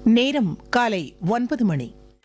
நேரம் காலை ஒன்பது மணி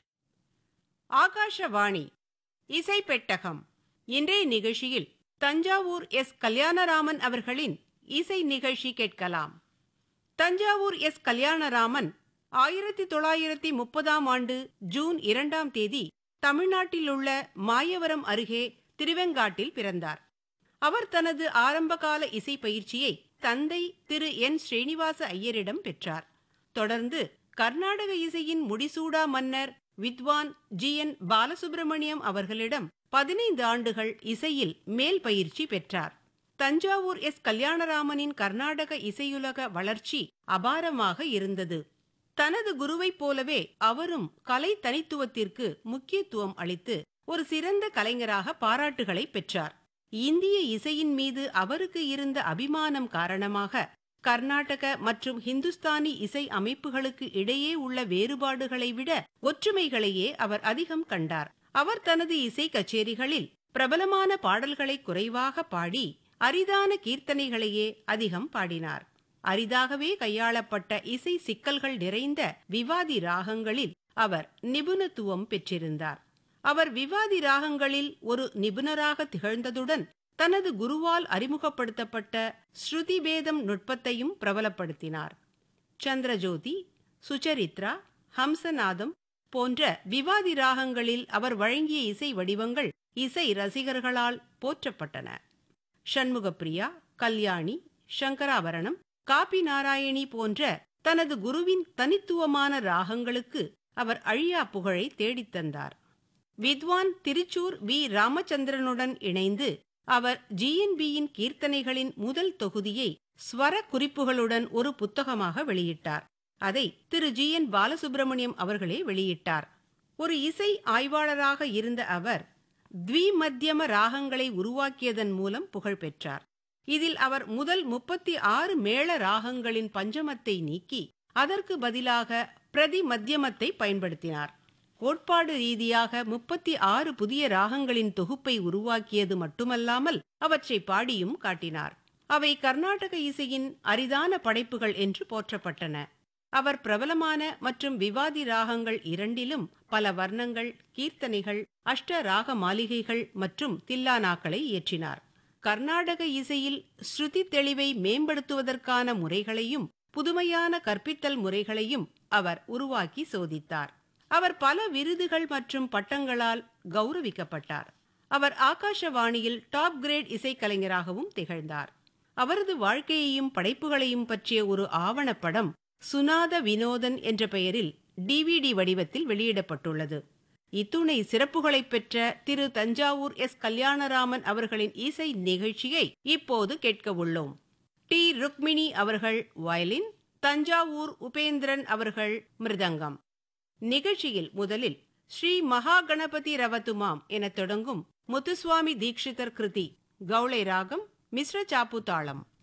ஆகாஷவாணி இசை பெட்டகம் இன்றைய நிகழ்ச்சியில் தஞ்சாவூர் எஸ் கல்யாணராமன் அவர்களின் இசை நிகழ்ச்சி கேட்கலாம் தஞ்சாவூர் எஸ் கல்யாணராமன் ஆயிரத்தி தொள்ளாயிரத்தி முப்பதாம் ஆண்டு ஜூன் இரண்டாம் தேதி தமிழ்நாட்டில் உள்ள மாயவரம் அருகே திருவெங்காட்டில் பிறந்தார் அவர் தனது ஆரம்பகால இசை பயிற்சியை தந்தை திரு என் ஸ்ரீனிவாச ஐயரிடம் பெற்றார் தொடர்ந்து கர்நாடக இசையின் முடிசூடா மன்னர் வித்வான் ஜி என் பாலசுப்பிரமணியம் அவர்களிடம் பதினைந்து ஆண்டுகள் இசையில் மேல் பயிற்சி பெற்றார் தஞ்சாவூர் எஸ் கல்யாணராமனின் கர்நாடக இசையுலக வளர்ச்சி அபாரமாக இருந்தது தனது குருவைப் போலவே அவரும் கலை தனித்துவத்திற்கு முக்கியத்துவம் அளித்து ஒரு சிறந்த கலைஞராக பாராட்டுகளை பெற்றார் இந்திய இசையின் மீது அவருக்கு இருந்த அபிமானம் காரணமாக கர்நாடக மற்றும் ஹிந்துஸ்தானி இசை அமைப்புகளுக்கு இடையே உள்ள வேறுபாடுகளை விட ஒற்றுமைகளையே அவர் அதிகம் கண்டார் அவர் தனது இசை கச்சேரிகளில் பிரபலமான பாடல்களை குறைவாக பாடி அரிதான கீர்த்தனைகளையே அதிகம் பாடினார் அரிதாகவே கையாளப்பட்ட இசை சிக்கல்கள் நிறைந்த விவாதி ராகங்களில் அவர் நிபுணத்துவம் பெற்றிருந்தார் அவர் விவாதி ராகங்களில் ஒரு நிபுணராக திகழ்ந்ததுடன் தனது குருவால் அறிமுகப்படுத்தப்பட்ட ஸ்ருதி பேதம் நுட்பத்தையும் பிரபலப்படுத்தினார் சந்திரஜோதி சுச்சரித்ரா ஹம்சநாதம் போன்ற விவாதி ராகங்களில் அவர் வழங்கிய இசை வடிவங்கள் இசை ரசிகர்களால் போற்றப்பட்டன ஷண்முகப்பிரியா கல்யாணி சங்கராபரணம் காபி நாராயணி போன்ற தனது குருவின் தனித்துவமான ராகங்களுக்கு அவர் அழியா புகழை தேடித் தந்தார் வித்வான் திருச்சூர் வி ராமச்சந்திரனுடன் இணைந்து அவர் ஜிஎன்பியின் கீர்த்தனைகளின் முதல் தொகுதியை ஸ்வர குறிப்புகளுடன் ஒரு புத்தகமாக வெளியிட்டார் அதை திரு ஜி என் பாலசுப்பிரமணியம் அவர்களே வெளியிட்டார் ஒரு இசை ஆய்வாளராக இருந்த அவர் த்விமத்தியம ராகங்களை உருவாக்கியதன் மூலம் புகழ் பெற்றார் இதில் அவர் முதல் முப்பத்தி ஆறு மேள ராகங்களின் பஞ்சமத்தை நீக்கி அதற்கு பதிலாக பிரதி மத்தியமத்தை பயன்படுத்தினார் கோட்பாடு ரீதியாக முப்பத்தி ஆறு புதிய ராகங்களின் தொகுப்பை உருவாக்கியது மட்டுமல்லாமல் அவற்றை பாடியும் காட்டினார் அவை கர்நாடக இசையின் அரிதான படைப்புகள் என்று போற்றப்பட்டன அவர் பிரபலமான மற்றும் விவாதி ராகங்கள் இரண்டிலும் பல வர்ணங்கள் கீர்த்தனைகள் அஷ்ட ராக மாளிகைகள் மற்றும் தில்லானாக்களை இயற்றினார் கர்நாடக இசையில் ஸ்ருதி தெளிவை மேம்படுத்துவதற்கான முறைகளையும் புதுமையான கற்பித்தல் முறைகளையும் அவர் உருவாக்கி சோதித்தார் அவர் பல விருதுகள் மற்றும் பட்டங்களால் கௌரவிக்கப்பட்டார் அவர் ஆகாஷவாணியில் டாப் கிரேட் இசைக்கலைஞராகவும் திகழ்ந்தார் அவரது வாழ்க்கையையும் படைப்புகளையும் பற்றிய ஒரு ஆவணப்படம் சுனாத வினோதன் என்ற பெயரில் டிவிடி வடிவத்தில் வெளியிடப்பட்டுள்ளது இத்துணை சிறப்புகளை பெற்ற திரு தஞ்சாவூர் எஸ் கல்யாணராமன் அவர்களின் இசை நிகழ்ச்சியை இப்போது கேட்க உள்ளோம் டி ருக்மிணி அவர்கள் வயலின் தஞ்சாவூர் உபேந்திரன் அவர்கள் மிருதங்கம் நிகழ்ச்சியில் முதலில் ஸ்ரீ மகா கணபதி ரவத்துமாம் என தொடங்கும் முத்துசுவாமி தீக்ஷிதர் கிருதி கௌளை ராகம் மிஸ்ர சாப்பு தாளம்